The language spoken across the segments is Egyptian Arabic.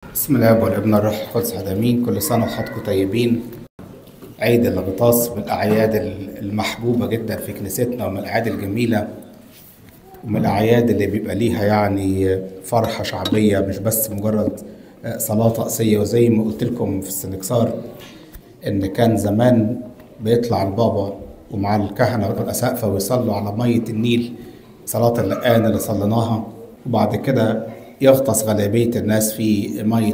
بسم الله والابن الروح القدس امين كل سنه وحضراتكم طيبين عيد الغطاس من الاعياد المحبوبه جدا في كنيستنا ومن الاعياد الجميله ومن الاعياد اللي بيبقى ليها يعني فرحه شعبيه مش بس مجرد صلاه طقسيه وزي ما قلت لكم في السنكسار ان كان زمان بيطلع البابا ومع الكهنه والاسقفه ويصلوا على ميه النيل صلاه اللقان اللي صليناها وبعد كده يغطس غالبيه الناس في ميه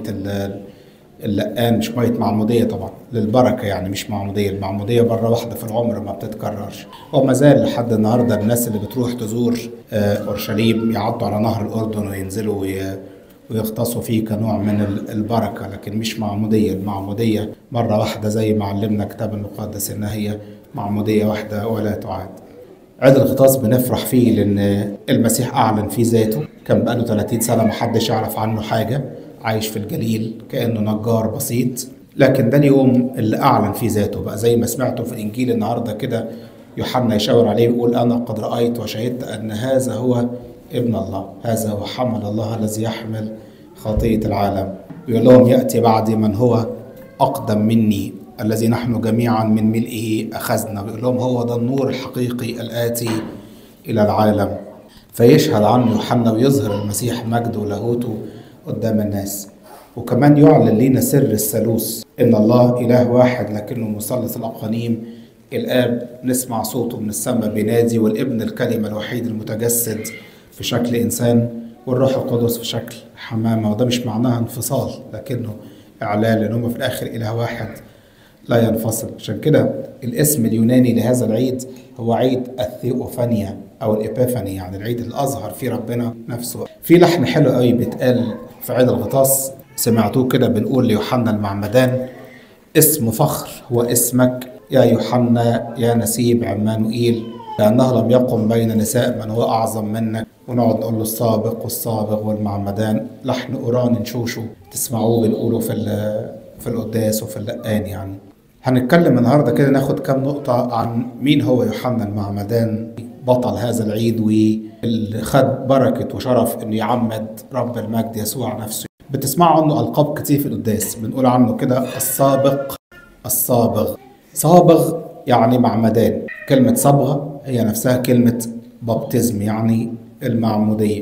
اللقان مش ميه معموديه طبعا للبركه يعني مش معموديه المعموديه مره واحده في العمر ما بتتكررش وما زال لحد النهارده الناس اللي بتروح تزور اورشليم يعدوا على نهر الاردن وينزلوا ويغطسوا فيه كنوع من البركه لكن مش معموديه المعموديه مره واحده زي ما علمنا الكتاب المقدس انها هي معموديه واحده ولا تعاد عيد الغطاس بنفرح فيه لان المسيح اعلن فيه ذاته كان بقاله 30 سنه محدش يعرف عنه حاجه عايش في الجليل كانه نجار بسيط لكن ده اليوم اللي اعلن فيه ذاته بقى زي ما سمعتوا في الانجيل النهارده كده يوحنا يشاور عليه ويقول انا قد رايت وشهدت ان هذا هو ابن الله هذا هو حمل الله الذي يحمل خطيه العالم يقول لهم ياتي بعدي من هو اقدم مني الذي نحن جميعا من ملئه اخذنا ويقول لهم هو ده النور الحقيقي الاتي الى العالم فيشهد عنه يوحنا ويظهر المسيح مجده ولاهوته قدام الناس وكمان يعلن لنا سر الثالوث ان الله اله واحد لكنه مثلث الاقانيم الاب نسمع صوته من السماء بينادي والابن الكلمه الوحيد المتجسد في شكل انسان والروح القدس في شكل حمامه وده مش معناها انفصال لكنه اعلان لان هم في الاخر اله واحد لا ينفصل عشان كده الاسم اليوناني لهذا العيد هو عيد الثيوفانيا او الابيفاني يعني العيد اللي اظهر فيه ربنا نفسه في لحن حلو قوي بيتقال في عيد الغطاس سمعتوه كده بنقول ليوحنا المعمدان اسم فخر هو اسمك يا يوحنا يا نسيب عمانوئيل لأنه لم يقم بين نساء من هو أعظم منك ونقعد نقول له السابق والصابغ والمعمدان لحن أوران نشوشه تسمعوه بنقوله في في القداس وفي اللقان يعني هنتكلم النهارده كده ناخد كام نقطة عن مين هو يوحنا المعمدان بطل هذا العيد واللي خد بركة وشرف انه يعمد رب المجد يسوع نفسه بتسمعوا عنه ألقاب كتير في القداس بنقول عنه كده السابق الصابغ صابغ يعني معمدان كلمة صبغة هي نفسها كلمة بابتزم يعني المعمودية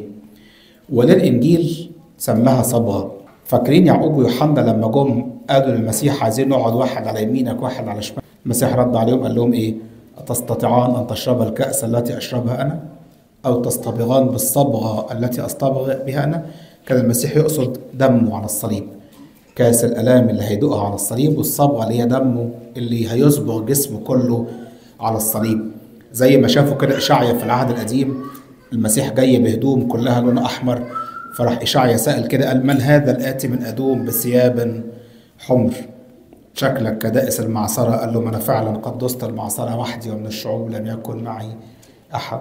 وللإنجيل سماها صبغة فاكرين يعقوب ويوحنا لما جم قالوا للمسيح عايزين نقعد واحد على يمينك واحد على شمالك المسيح رد عليهم قال لهم ايه أتستطيعان أن تشربا الكأس التي أشربها أنا أو تصطبغان بالصبغة التي أصطبغ بها أنا كان المسيح يقصد دمه على الصليب كاس الآلام اللي هيدوقها على الصليب والصبغة اللي هي دمه اللي هيصبغ جسمه كله على الصليب زي ما شافوا كده إشعيا في العهد القديم المسيح جاي بهدوم كلها لون أحمر فراح إشعيا سأل كده قال من هذا الآتي من أدوم بثياب حمر شكلك كدائس المعصرة قال له ما أنا فعلا قد دست المعصرة وحدي ومن الشعوب لم يكن معي أحد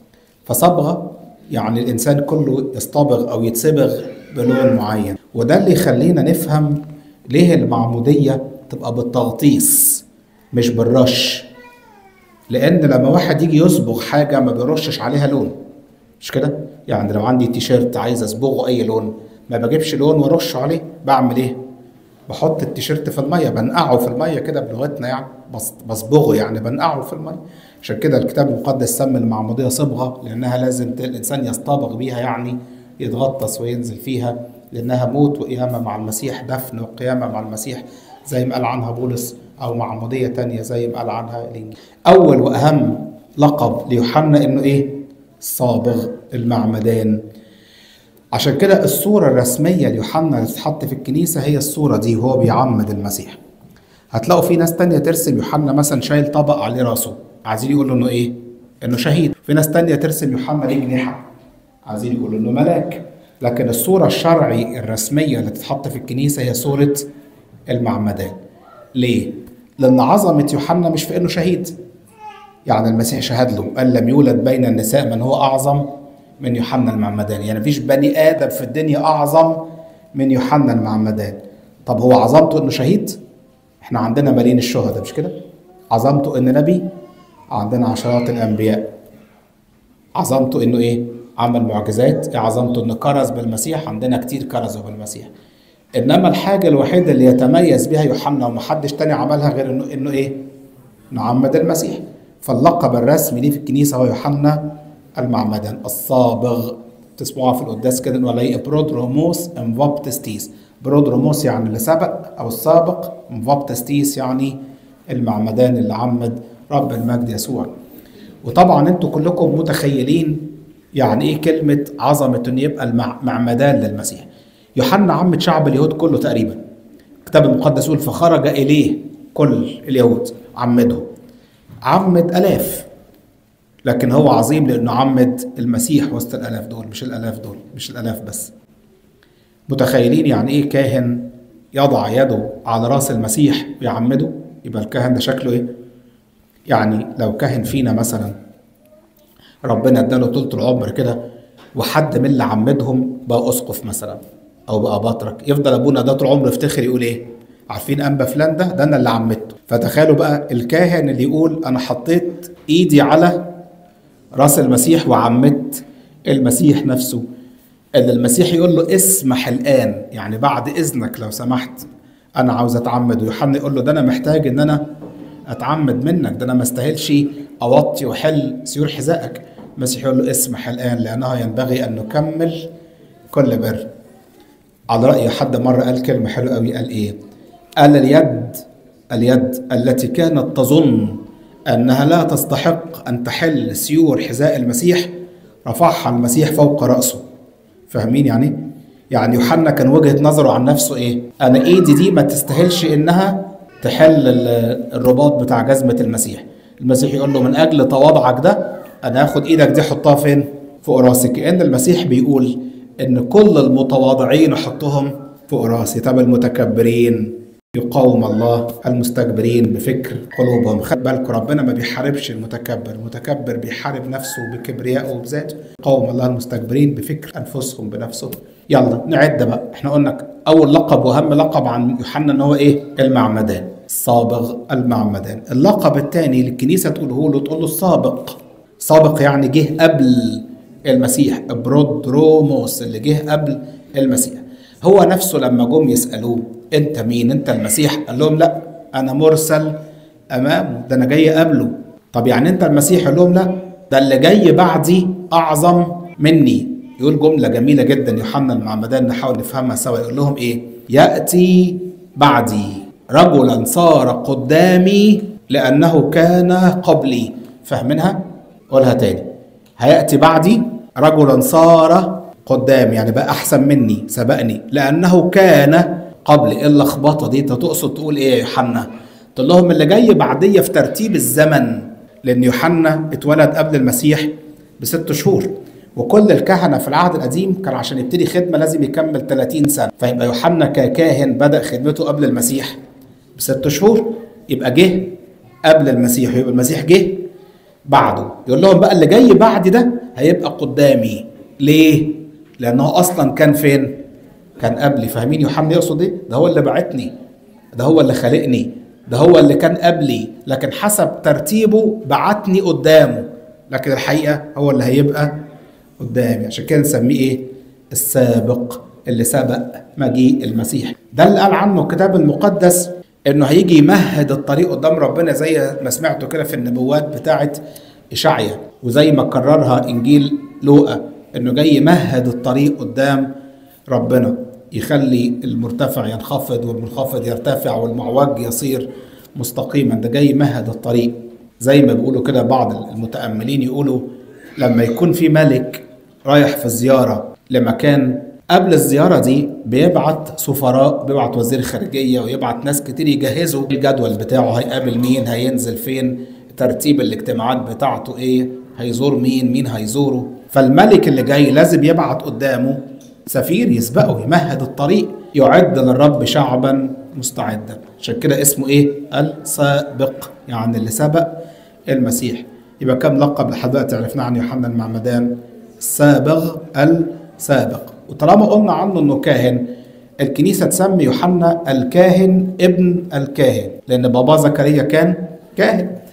فصبغة يعني الإنسان كله يصطبغ أو يتصبغ بلون معين وده اللي يخلينا نفهم ليه المعمودية تبقى بالتغطيس مش بالرش لأن لما واحد يجي يصبغ حاجة ما بيرشش عليها لون مش كده؟ يعني لو عندي تيشيرت عايز اصبغه اي لون ما بجيبش لون وارش عليه بعمل ايه؟ بحط التيشيرت في الميه بنقعه في الميه كده بلغتنا يعني بصبغه يعني بنقعه في الميه عشان كده الكتاب المقدس سمى المعموديه صبغه لانها لازم الانسان يصطبغ بيها يعني يتغطس وينزل فيها لانها موت وقيامه مع المسيح دفن وقيامه مع المسيح زي ما قال عنها بولس او معموديه تانية زي ما قال عنها الانجيل اول واهم لقب ليوحنا انه ايه؟ صابغ المعمدان عشان كده الصورة الرسمية ليوحنا اللي تتحط في الكنيسة هي الصورة دي وهو بيعمد المسيح هتلاقوا في ناس تانية ترسم يوحنا مثلا شايل طبق عليه راسه عايزين يقولوا انه ايه؟ انه شهيد في ناس تانية ترسم يوحنا ليه جنيحة عايزين يقولوا انه ملاك لكن الصورة الشرعي الرسمية اللي تتحط في الكنيسة هي صورة المعمدان ليه؟ لأن عظمة يوحنا مش في انه شهيد يعني المسيح شهد له قال لم يولد بين النساء من هو اعظم من يوحنا المعمدان يعني مفيش بني ادم في الدنيا اعظم من يوحنا المعمدان طب هو عظمته انه شهيد احنا عندنا ملايين الشهداء مش كده عظمته انه نبي عندنا عشرات الانبياء عظمته انه ايه عمل معجزات ايه عظمته انه كرز بالمسيح عندنا كتير كرزوا بالمسيح انما الحاجه الوحيده اللي يتميز بها يوحنا ومحدش تاني عملها غير انه انه ايه نعمد المسيح فاللقب الرسمي ليه في الكنيسه هو يوحنا المعمدان الصابغ تسمعوها في القداس كده انه عليه برودروموس امفابتستيس برودروموس يعني اللي سبق او السابق امفابتستيس يعني المعمدان اللي عمد رب المجد يسوع وطبعا انتوا كلكم متخيلين يعني ايه كلمه عظمه ان يبقى المعمدان للمسيح يوحنا عمد شعب اليهود كله تقريبا الكتاب المقدس يقول فخرج اليه كل اليهود عمده عمد الاف لكن هو عظيم لانه عمد المسيح وسط الالاف دول مش الالاف دول مش الالاف بس متخيلين يعني ايه كاهن يضع يده على راس المسيح ويعمده يبقى الكاهن ده شكله ايه يعني لو كاهن فينا مثلا ربنا اداله طولة العمر كده وحد من اللي عمدهم بقى اسقف مثلا او بقى بطرك يفضل ابونا ده طول عمره يفتخر يقول ايه عارفين انبا فلان ده ده انا اللي عمدته فتخيلوا بقى الكاهن اللي يقول انا حطيت ايدي على راس المسيح وعمدت المسيح نفسه اللي المسيح يقول له اسمح الان يعني بعد اذنك لو سمحت انا عاوز اتعمد ويوحنا يقول له ده انا محتاج ان انا اتعمد منك ده انا ما استاهلش اوطي واحل سيور حذائك المسيح يقول له اسمح الان لانه ينبغي ان نكمل كل بر على راي حد مره قال كلمه حلوه قوي قال ايه قال اليد اليد التي كانت تظن انها لا تستحق ان تحل سيور حذاء المسيح رفعها المسيح فوق راسه فاهمين يعني يعني يوحنا كان وجهه نظره عن نفسه ايه انا ايدي دي ما تستاهلش انها تحل الرباط بتاع جزمه المسيح المسيح يقول له من اجل تواضعك ده انا هاخد ايدك دي احطها فين فوق راسي كان المسيح بيقول ان كل المتواضعين احطهم فوق راسي طب المتكبرين يقاوم الله المستكبرين بفكر قلوبهم خد بالكم ربنا ما بيحاربش المتكبر المتكبر بيحارب نفسه بكبريائه وبذاته يقاوم الله المستكبرين بفكر انفسهم بنفسهم يلا نعد بقى احنا قلنا اول لقب واهم لقب عن يوحنا ان هو ايه المعمدان الصابغ المعمدان اللقب الثاني للكنيسه تقوله له تقول له السابق سابق يعني جه قبل المسيح برودروموس اللي جه قبل المسيح هو نفسه لما جم يسالوه انت مين انت المسيح قال لهم لا انا مرسل امامه ده انا جاي قبله طب يعني انت المسيح قال لهم لا ده اللي جاي بعدي اعظم مني يقول جمله جميله جدا يوحنا المعمدان نحاول نفهمها سوا يقول لهم ايه ياتي بعدي رجلا صار قدامي لانه كان قبلي فاهمينها قولها تاني هياتي بعدي رجلا صار قدام يعني بقى احسن مني سبقني لانه كان قبل ايه اللخبطه دي انت تقصد تقول ايه يا يوحنا تقول لهم اللي جاي بعديه في ترتيب الزمن لان يوحنا اتولد قبل المسيح بست شهور وكل الكهنة في العهد القديم كان عشان يبتدي خدمة لازم يكمل 30 سنة فيبقى يوحنا ككاهن بدأ خدمته قبل المسيح بست شهور يبقى جه قبل المسيح ويبقى المسيح جه بعده يقول لهم بقى اللي جاي بعد ده هيبقى قدامي ليه؟ لأنه أصلا كان فين؟ كان قبلي فاهمين يوحنا يقصد ايه؟ ده هو اللي بعتني ده هو اللي خلقني ده هو اللي كان قبلي لكن حسب ترتيبه بعتني قدامه لكن الحقيقة هو اللي هيبقى قدامي عشان كده نسميه ايه؟ السابق اللي سبق مجيء المسيح ده اللي قال عنه الكتاب المقدس انه هيجي يمهد الطريق قدام ربنا زي ما سمعته كده في النبوات بتاعه اشعيا وزي ما كررها انجيل لوقا انه جاي يمهد الطريق قدام ربنا يخلي المرتفع ينخفض والمنخفض يرتفع والمعوج يصير مستقيما ده جاي يمهد الطريق زي ما بيقولوا كده بعض المتأملين يقولوا لما يكون في ملك رايح في زيارة لمكان قبل الزيارة دي بيبعت سفراء بيبعت وزير خارجية ويبعت ناس كتير يجهزوا الجدول بتاعه هيقابل مين هينزل فين ترتيب الاجتماعات بتاعته ايه هيزور مين مين هيزوره فالملك اللي جاي لازم يبعت قدامه سفير يسبقه يمهد الطريق يعد للرب شعبا مستعدا عشان كده اسمه ايه السابق يعني اللي سبق المسيح يبقى كم لقب لحد دلوقتي عرفناه عن يوحنا المعمدان السابغ السابق وطالما قلنا عنه انه كاهن الكنيسه تسمي يوحنا الكاهن ابن الكاهن لان بابا زكريا كان كاهن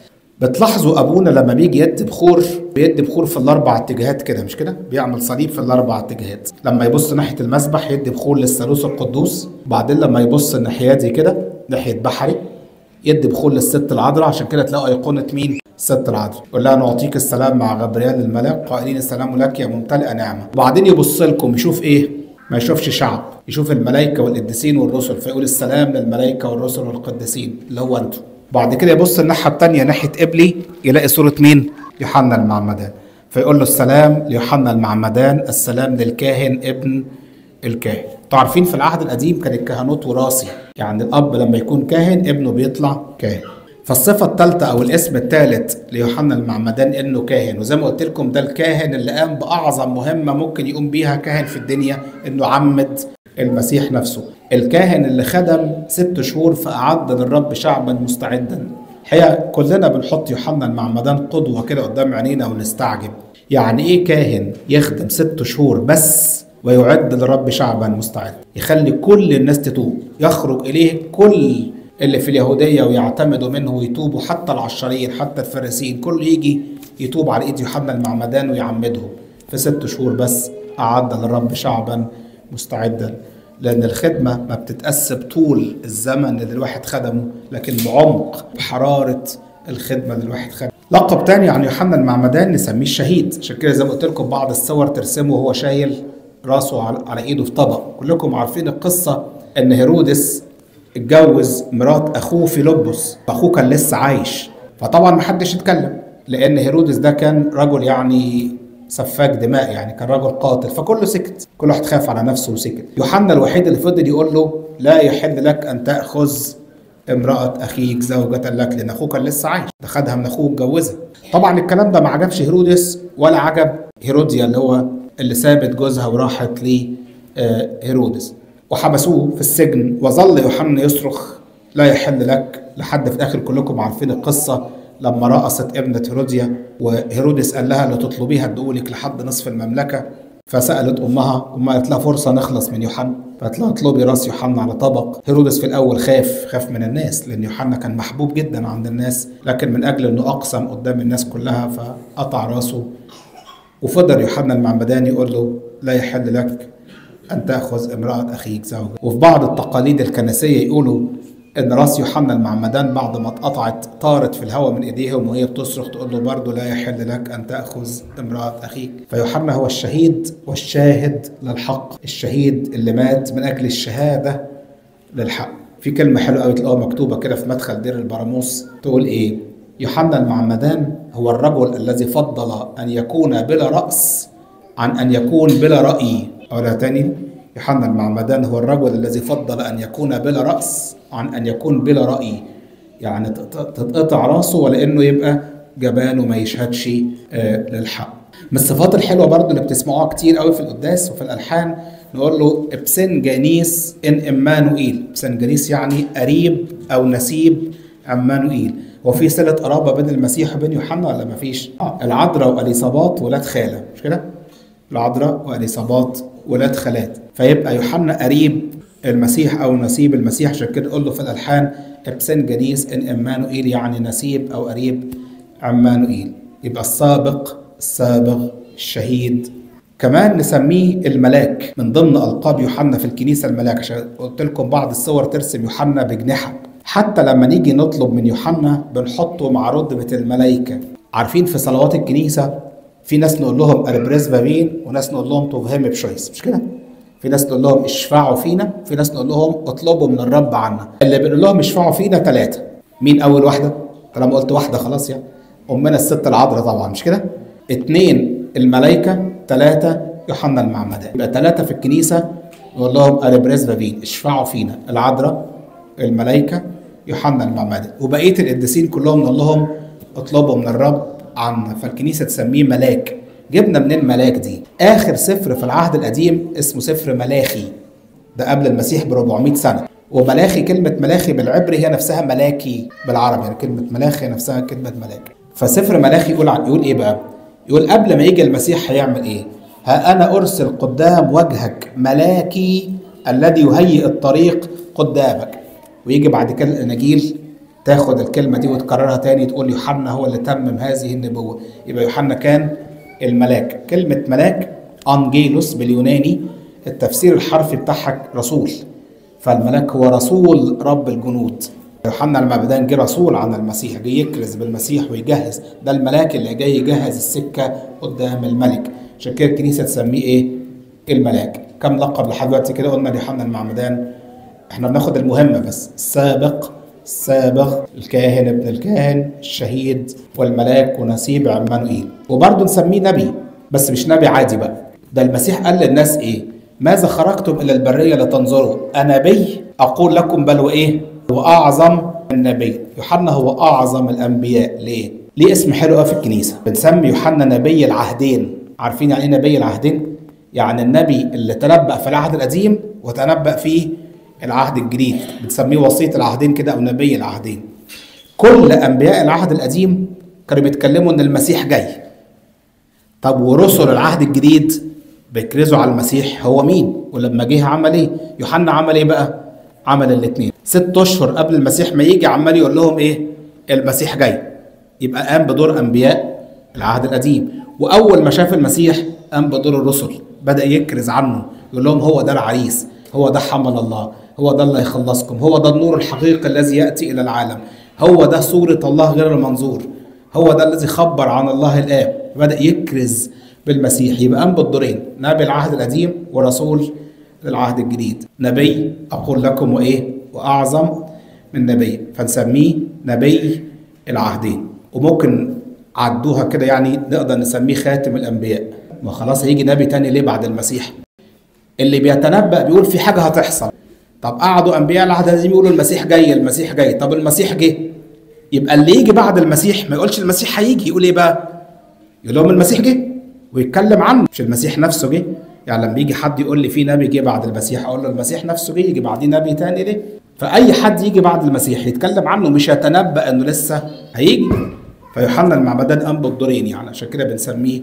بتلاحظوا ابونا لما بيجي يدي بخور بيدي بخور في الاربع اتجاهات كده مش كده بيعمل صليب في الاربع اتجاهات لما يبص ناحيه المسبح يدي بخور للثالوث القدوس وبعدين لما يبص الناحيه دي كده ناحيه بحري يدي بخور للست العذراء عشان كده تلاقوا ايقونه مين الست العذراء يقول لها نعطيك السلام مع غبريال الملاك قائلين السلام لك يا ممتلئه نعمه وبعدين يبص لكم يشوف ايه ما يشوفش شعب يشوف الملائكه والقديسين والرسل فيقول السلام للملائكه والرسل والقديسين اللي هو انتم بعد كده يبص الناحيه الثانيه ناحيه قبلي يلاقي صوره مين يوحنا المعمدان فيقول له السلام ليوحنا المعمدان السلام للكاهن ابن الكاهن انتوا عارفين في العهد القديم كان الكهنوت وراثي يعني الاب لما يكون كاهن ابنه بيطلع كاهن فالصفة الثالثة أو الاسم الثالث ليوحنا المعمدان إنه كاهن وزي ما قلت لكم ده الكاهن اللي قام بأعظم مهمة ممكن يقوم بيها كاهن في الدنيا إنه عمد المسيح نفسه الكاهن اللي خدم ست شهور فأعد للرب شعبا مستعدا الحقيقة كلنا بنحط يوحنا المعمدان قدوة كده قدام عينينا ونستعجب يعني إيه كاهن يخدم ست شهور بس ويعد للرب شعبا مستعد يخلي كل الناس تتوب يخرج إليه كل اللي في اليهودية ويعتمدوا منه ويتوبوا حتى العشرين حتى الفارسيين كله يجي يتوب على ايد يوحنا المعمدان ويعمدهم في ست شهور بس أعد للرب شعبا مستعدا لأن الخدمة ما بتتقاس بطول الزمن اللي الواحد خدمه لكن بعمق بحرارة الخدمة اللي الواحد خدمه لقب تاني عن يوحنا المعمدان نسميه الشهيد عشان كده زي ما قلت لكم بعض الصور ترسمه وهو شايل راسه على ايده في طبق كلكم عارفين القصة ان هيرودس اتجوز مرات اخوه فيلبس اخوه كان لسه عايش فطبعا ما حدش اتكلم لان هيرودس ده كان رجل يعني سفاك دماء يعني كان رجل قاتل فكله سكت كل واحد خاف على نفسه وسكت يوحنا الوحيد اللي فضل يقول له لا يحل لك ان تاخذ امرأة أخيك زوجة لك لأن أخوه كان لسه عايش ده خدها من أخوه واتجوزها طبعا الكلام ده ما عجبش هيرودس ولا عجب هيروديا اللي هو اللي سابت جوزها وراحت لهيرودس وحبسوه في السجن وظل يوحنا يصرخ لا يحل لك لحد في الاخر كلكم عارفين القصه لما رقصت ابنة هيروديا وهيرودس قال لها لا تطلبيها ادولك لحد نصف المملكه فسالت امها امها قالت لها فرصه نخلص من يوحنا فقالت لها اطلبي راس يوحنا على طبق هيرودس في الاول خاف خاف من الناس لان يوحنا كان محبوب جدا عند الناس لكن من اجل انه اقسم قدام الناس كلها فقطع راسه وفضل يوحنا المعمدان يقول له لا يحل لك أن تأخذ امرأة أخيك زوجة وفي بعض التقاليد الكنسية يقولوا إن راس يوحنا المعمدان بعد ما اتقطعت طارت في الهواء من إيديهم وهي بتصرخ تقول له برضه لا يحل لك أن تأخذ امرأة أخيك فيوحنا هو الشهيد والشاهد للحق الشهيد اللي مات من أجل الشهادة للحق في كلمة حلوة قوي تلاقوها مكتوبة كده في مدخل دير البراموس تقول إيه يوحنا المعمدان هو الرجل الذي فضل أن يكون بلا رأس عن أن يكون بلا رأي أقولها تاني يوحنا المعمدان هو الرجل الذي فضل أن يكون بلا رأس عن أن يكون بلا رأي يعني تتقطع راسه ولا إنه يبقى جبان وما يشهدش آه للحق من الصفات الحلوة برضو اللي بتسمعوها كتير قوي في القداس وفي الألحان نقول له ابسن جانيس إن إمانوئيل ابسن جانيس يعني قريب أو نسيب عمانوئيل هو في صلة قرابة بين المسيح وبين يوحنا ولا مفيش؟ آه العذراء وأليصابات ولاد خالة مش كده؟ العذراء وأليصابات ولاد خالات فيبقى يوحنا قريب المسيح او نسيب المسيح عشان كده قول له في الالحان ابسن جنيس ان امانوئيل يعني نسيب او قريب عمانوئيل يبقى السابق السابغ الشهيد كمان نسميه الملاك من ضمن القاب يوحنا في الكنيسه الملاك عشان قلت لكم بعض الصور ترسم يوحنا بجنحه حتى لما نيجي نطلب من يوحنا بنحطه مع رتبه الملائكه عارفين في صلوات الكنيسه في ناس نقول لهم البريز بابين وناس نقول لهم توفهم بشويس مش كده؟ في ناس نقول لهم اشفعوا فينا في ناس نقول لهم اطلبوا من الرب عنا اللي بنقول لهم اشفعوا فينا ثلاثه مين اول واحده؟ طالما قلت واحده خلاص يعني امنا الست العذراء طبعا مش كده؟ اثنين الملائكه ثلاثه يوحنا المعمدان يبقى ثلاثه في الكنيسه نقول لهم البريز بابين اشفعوا فينا العذراء الملائكه يوحنا المعمدان وبقيه القديسين كلهم نقول لهم اطلبوا من الرب عنا فالكنيسه تسميه ملاك جبنا منين ملاك دي اخر سفر في العهد القديم اسمه سفر ملاخي ده قبل المسيح ب 400 سنه وملاخي كلمه ملاخي بالعبري هي نفسها ملاكي بالعربي يعني كلمه ملاخي نفسها كلمه ملاك فسفر ملاخي يقول عن يقول ايه بقى يقول قبل ما يجي المسيح هيعمل ايه ها انا ارسل قدام وجهك ملاكي الذي يهيئ الطريق قدامك ويجي بعد كده الاناجيل تاخد الكلمة دي وتكررها تاني تقول يوحنا هو اللي تمم هذه النبوة يبقى يوحنا كان الملاك كلمة ملاك أنجيلوس باليوناني التفسير الحرفي بتاعها رسول فالملاك هو رسول رب الجنود يوحنا المعمدان جه رسول عن المسيح جه يكرز بالمسيح ويجهز ده الملاك اللي جاي يجهز السكة قدام الملك عشان كده الكنيسة تسميه ايه الملاك كم لقب لحد دلوقتي كده قلنا ليوحنا المعمدان احنا بناخد المهمة بس السابق السابق الكاهن ابن الكاهن الشهيد والملاك ونسيب عمانوئيل وبرضه نسميه نبي بس مش نبي عادي بقى ده المسيح قال للناس ايه ماذا خرجتم الى البريه لتنظروا انبي اقول لكم بل وايه واعظم من نبي يوحنا هو اعظم الانبياء ليه ليه اسم حلو قوي في الكنيسه بنسمي يوحنا نبي العهدين عارفين يعني ايه نبي العهدين يعني النبي اللي تنبأ في العهد القديم وتنبأ في العهد الجديد بنسميه وسيط العهدين كده او نبي العهدين كل انبياء العهد القديم كانوا بيتكلموا ان المسيح جاي طب ورسل العهد الجديد بيكرزوا على المسيح هو مين ولما جه عمل ايه يوحنا عمل ايه بقى عمل الاثنين ست اشهر قبل المسيح ما يجي عمال يقول لهم ايه المسيح جاي يبقى قام بدور انبياء العهد القديم واول ما شاف المسيح قام بدور الرسل بدا يكرز عنه يقول لهم هو ده العريس هو ده حمل الله هو ده اللي هيخلصكم هو ده النور الحقيقي الذي ياتي الى العالم هو ده صوره الله غير المنظور هو ده الذي خبر عن الله الاب بدا يكرز بالمسيح يبقى قام بالدورين نبي العهد القديم ورسول العهد الجديد نبي اقول لكم وايه واعظم من نبي فنسميه نبي العهدين وممكن عدوها كده يعني نقدر نسميه خاتم الانبياء ما خلاص هيجي نبي تاني ليه بعد المسيح اللي بيتنبأ بيقول في حاجه هتحصل طب قعدوا انبياء العهد القديم يقولوا المسيح جاي المسيح جاي طب المسيح جه يبقى اللي يجي بعد المسيح ما يقولش المسيح هيجي يقول ايه بقى يقول لهم المسيح جه ويتكلم عنه مش المسيح نفسه جه يعني لما يجي حد يقول لي في نبي جه بعد المسيح اقول له المسيح نفسه جه يجي بعديه نبي تاني ليه فاي حد يجي بعد المسيح يتكلم عنه مش يتنبأ انه لسه هيجي فيوحنا المعمدان قام بالدورين يعني عشان كده بنسميه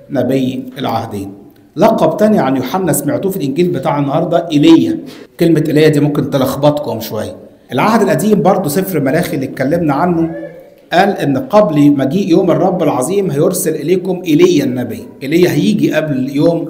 نبي العهدين لقب تاني عن يوحنا سمعتوه في الانجيل بتاع النهارده ايليا كلمه ايليا دي ممكن تلخبطكم شويه العهد القديم برضه سفر ملاخي اللي اتكلمنا عنه قال ان قبل مجيء يوم الرب العظيم هيرسل اليكم ايليا النبي ايليا هيجي قبل يوم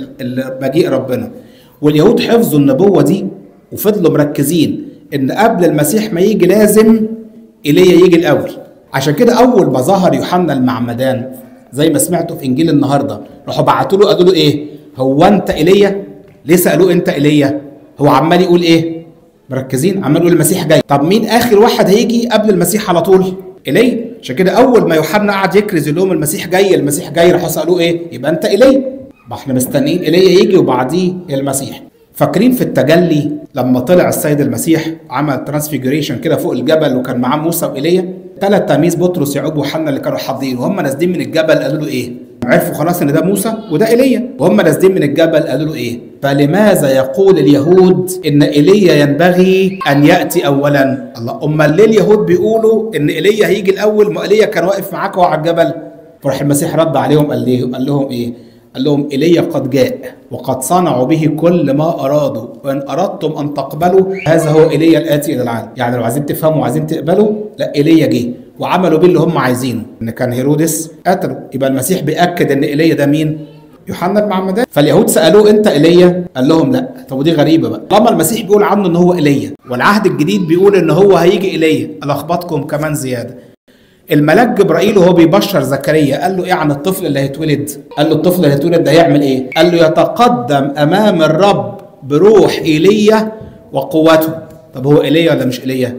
مجيء ربنا واليهود حفظوا النبوه دي وفضلوا مركزين ان قبل المسيح ما يجي لازم ايليا يجي الاول عشان كده اول ما ظهر يوحنا المعمدان زي ما سمعتوا في انجيل النهارده راحوا بعتوا له قالوا له ايه هو انت ايليا ليه سالوه انت ايليا هو عمال يقول ايه مركزين عمال يقول المسيح جاي طب مين اخر واحد هيجي قبل المسيح على طول ايليا عشان كده اول ما يوحنا قعد يكرز يقول لهم المسيح جاي المسيح جاي راحوا سالوه ايه يبقى انت ايليا ما احنا مستنيين ايليا يجي وبعديه المسيح فاكرين في التجلي لما طلع السيد المسيح عمل ترانسفيجريشن كده فوق الجبل وكان معاه موسى وايليا ثلاث تلاميذ بطرس يعقوب وحنا اللي كانوا حاضرين وهم نازلين من الجبل قالوا له ايه عرفوا خلاص ان ده موسى وده ايليا وهم نازلين من الجبل قالوا له ايه فلماذا يقول اليهود ان ايليا ينبغي ان ياتي اولا الله امال ليه اليهود بيقولوا ان ايليا هيجي الاول ما ايليا كان واقف معاك على الجبل فراح المسيح رد عليهم قال ليه قال لهم ايه قال لهم ايليا قد جاء وقد صنعوا به كل ما ارادوا وان اردتم ان تقبلوا هذا هو ايليا الاتي الى العالم يعني لو عايزين تفهموا وعايزين تقبلوا لا ايليا جه وعملوا بيه اللي هم عايزينه ان كان هيرودس قتله يبقى المسيح بياكد ان ايليا ده مين يوحنا المعمدان فاليهود سالوه انت ايليا قال لهم لا طب ودي غريبه بقى طالما المسيح بيقول عنه ان هو ايليا والعهد الجديد بيقول ان هو هيجي ايليا الخبطكم كمان زياده الملاك جبرائيل وهو بيبشر زكريا قال له ايه عن الطفل اللي هيتولد قال له الطفل اللي هيتولد ده هيعمل ايه قال له يتقدم امام الرب بروح ايليا وقوته طب هو ايليا ولا مش ايليا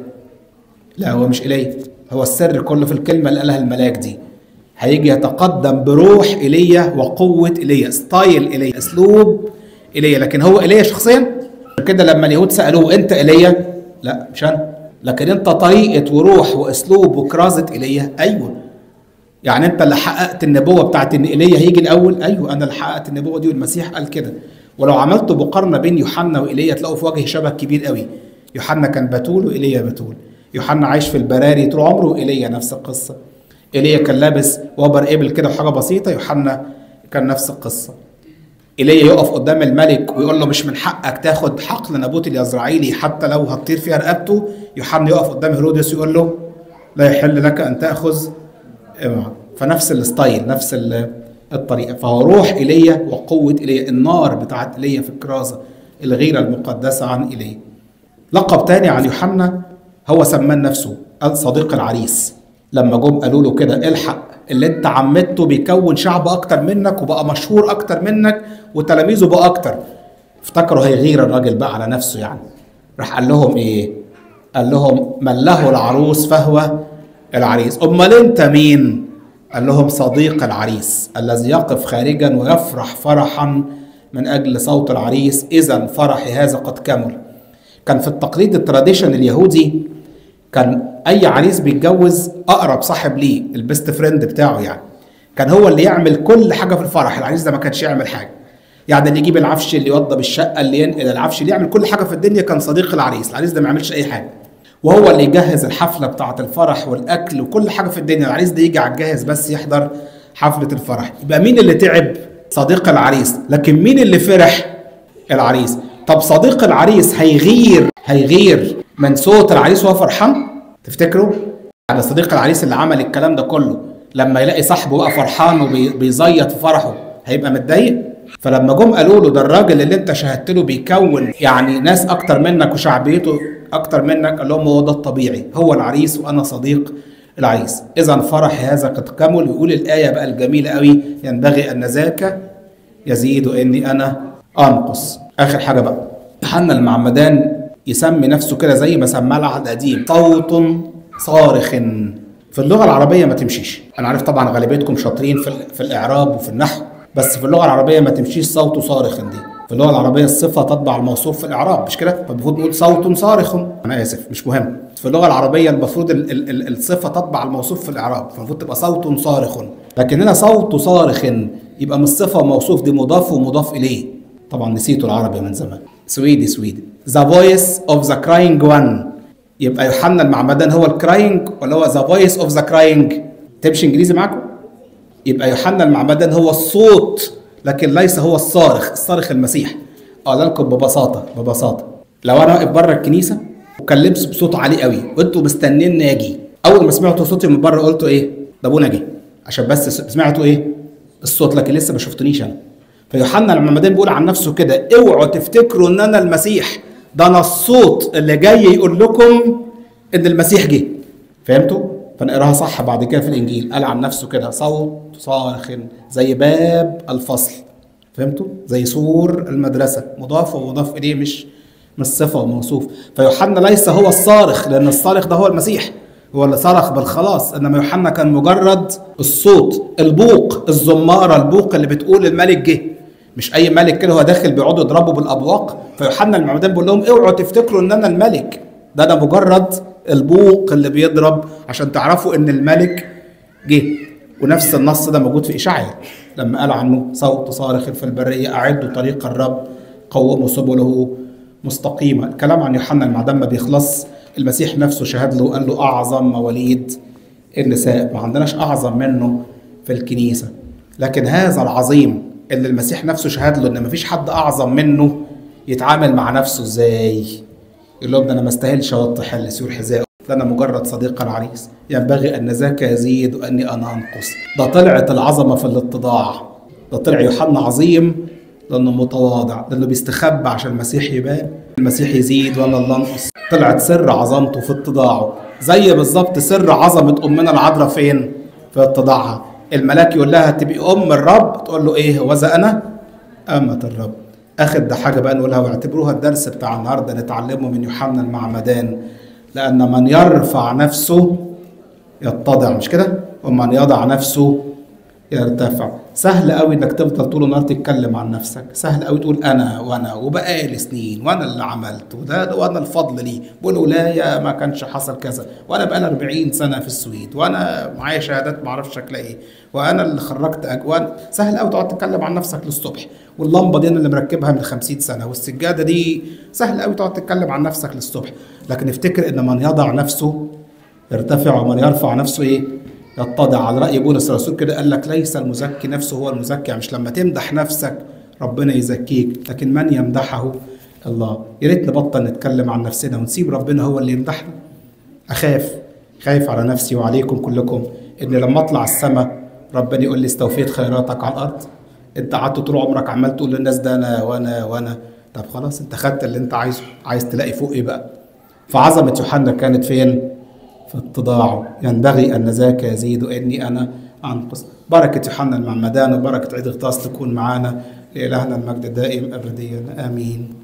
لا هو مش ايليا هو السر كله في الكلمه اللي قالها الملاك دي هيجي يتقدم بروح ايليا وقوه ايليا ستايل ايليا اسلوب ايليا لكن هو ايليا شخصيا كده لما اليهود سالوه انت ايليا لا مش انا لكن انت طريقه وروح واسلوب وكرازه ايليا ايوه يعني انت اللي حققت النبوه بتاعت ان ايليا هيجي الاول ايوه انا اللي حققت النبوه دي والمسيح قال كده ولو عملت مقارنه بين يوحنا وايليا تلاقوا في وجه شبه كبير قوي يوحنا كان بتول وايليا بتول يوحنا عايش في البراري طول عمره وايليا نفس القصه ايليا كان لابس وبر ابل كده وحاجه بسيطه يوحنا كان نفس القصه ايليا يقف قدام الملك ويقول له مش من حقك تاخد حقل نابوت اليزرعيلي حتى لو هتطير فيها رقبته يوحنا يقف قدام هيرودس يقول له لا يحل لك ان تاخذ فنفس الستايل نفس الطريقه فهو روح ايليا وقوه ايليا النار بتاعت ايليا في الكرازه الغيره المقدسه عن ايليا لقب تاني عن يوحنا هو سماه نفسه قال صديق العريس لما جم قالوا له كده الحق اللي انت عمدته بيكون شعب اكتر منك وبقى مشهور اكتر منك وتلاميذه بقى اكتر افتكروا هيغير الراجل بقى على نفسه يعني راح قال لهم ايه قال لهم من له العروس فهو العريس امال انت مين قال لهم صديق العريس الذي يقف خارجا ويفرح فرحا من اجل صوت العريس اذا فرحي هذا قد كمل كان في التقليد التراديشن اليهودي كان اي عريس بيتجوز اقرب صاحب ليه البيست فريند بتاعه يعني كان هو اللي يعمل كل حاجه في الفرح العريس ده ما كانش يعمل حاجه يعني اللي يجيب العفش اللي يوضب الشقه اللي ينقل العفش اللي يعمل كل حاجه في الدنيا كان صديق العريس العريس ده ما يعملش اي حاجه وهو اللي يجهز الحفله بتاعه الفرح والاكل وكل حاجه في الدنيا العريس ده يجي على الجاهز بس يحضر حفله الفرح يبقى مين اللي تعب صديق العريس لكن مين اللي فرح العريس طب صديق العريس هيغير هيغير من صوت العريس وهو فرحان تفتكروا على صديق العريس اللي عمل الكلام ده كله لما يلاقي صاحبه بقى فرحان وبيزيط في فرحه هيبقى متضايق فلما جم قالوا له ده الراجل اللي انت شاهدت له بيكون يعني ناس اكتر منك وشعبيته اكتر منك قال لهم هو ده الطبيعي هو العريس وانا صديق العريس اذا فرح هذا قد كمل ويقول الايه بقى الجميله قوي ينبغي ان ذاك يزيد اني انا انقص اخر حاجه بقى يوحنا المعمدان يسمي نفسه كده زي ما سماه العهد القديم صوت صارخ في اللغه العربيه ما تمشيش انا عارف طبعا غالبيتكم شاطرين في, في الاعراب وفي النحو بس في اللغه العربيه ما تمشيش صوت صارخ دي في اللغه العربيه الصفه تتبع الموصوف في الاعراب مش كده فالمفروض نقول صوت صارخ انا اسف مش مهم في اللغه العربيه المفروض ال ال ال الصفه تتبع الموصوف في الاعراب فالمفروض تبقى صوت صارخ لكن هنا صوت صارخ يبقى من الصفه وموصوف دي مضاف ومضاف اليه طبعا نسيتوا العربي من زمان سويدي سويدي ذا فويس اوف ذا كراينج وان يبقى يوحنا المعمدان هو الكراينج ولا هو ذا فويس اوف ذا كراينج تمشي انجليزي معاكم يبقى يوحنا المعمدان هو الصوت لكن ليس هو الصارخ الصارخ المسيح اقول لكم ببساطه ببساطه لو انا واقف بره الكنيسه وكان لبس بصوت عالي قوي وانتوا مستنيني اجي اول ما سمعتوا صوتي من بره قلتوا ايه ده ابونا جه عشان بس سمعتوا ايه الصوت لكن لسه ما شفتنيش انا فيوحنا المعمدان بيقول عن نفسه كده اوعوا تفتكروا ان انا المسيح ده انا الصوت اللي جاي يقول لكم ان المسيح جه فهمتوا فنقراها صح بعد كده في الانجيل قال عن نفسه كده صوت صارخ زي باب الفصل فهمتوا زي سور المدرسه مضاف ومضاف اليه مش مش صفه وموصوف فيوحنا ليس هو الصارخ لان الصارخ ده هو المسيح هو اللي صرخ بالخلاص انما يوحنا كان مجرد الصوت البوق الزماره البوق اللي بتقول الملك جه مش اي ملك كده هو داخل بيقعدوا يضربوا بالابواق فيوحنا المعمدان بيقول لهم اوعوا تفتكروا ان انا الملك ده انا مجرد البوق اللي بيضرب عشان تعرفوا ان الملك جه ونفس النص ده موجود في اشعياء لما قال عنه صوت صارخ في البريه اعدوا طريق الرب قوموا سبله مستقيمه الكلام عن يوحنا المعدان ما بيخلص المسيح نفسه شهد له وقال له اعظم مواليد النساء ما عندناش اعظم منه في الكنيسه لكن هذا العظيم اللي المسيح نفسه شهد له ان مفيش حد اعظم منه يتعامل مع نفسه ازاي يقول لهم ده انا ما استاهلش اوطي حل سيور حذائه ده انا مجرد صديق العريس ينبغي ان ذاك يزيد واني انا انقص ده طلعت العظمه في الاتضاع ده طلع يوحنا عظيم لانه متواضع لانه بيستخبى عشان المسيح يبان المسيح يزيد وانا اللي انقص طلعت سر عظمته في اتضاعه زي بالظبط سر عظمه امنا العذراء فين في اتضاعها الملاك يقول لها تبقي ام الرب تقول له ايه وذا انا امه الرب اخد ده حاجه بقى نقولها واعتبروها الدرس بتاع النهارده نتعلمه من يوحنا المعمدان لان من يرفع نفسه يتضع مش كده ومن يضع نفسه يرتفع سهل قوي انك تفضل طول النهار تتكلم عن نفسك سهل قوي تقول انا وانا وبقالي سنين وانا اللي عملت وده وانا الفضل لي والولايه ما كانش حصل كذا وانا بقالي 40 سنه في السويد وانا معايا شهادات ما اعرفش شكلها ايه وانا اللي خرجت اجوان سهل قوي تقعد تتكلم عن نفسك للصبح واللمبه دي انا اللي مركبها من 50 سنه والسجاده دي سهل قوي تقعد تتكلم عن نفسك للصبح لكن افتكر ان من يضع نفسه يرتفع ومن يرفع نفسه ايه يتضع على رأي بولس الرسول كده قال لك ليس المزكي نفسه هو المزكي يعني مش لما تمدح نفسك ربنا يزكيك لكن من يمدحه الله يا ريت نبطل نتكلم عن نفسنا ونسيب ربنا هو اللي يمدحنا اخاف خايف على نفسي وعليكم كلكم ان لما اطلع السماء ربنا يقول لي استوفيت خيراتك على الارض انت قعدت طول عمرك عمال تقول للناس ده انا وانا وانا طب خلاص انت خدت اللي انت عايزه عايز تلاقي فوق ايه بقى فعظمه يوحنا كانت فين في اتضاعه ينبغي ان ذاك يزيد واني انا انقص بركه يوحنا المعمدان وبركه عيد الغطاس تكون معانا لالهنا المجد دائم ابديا امين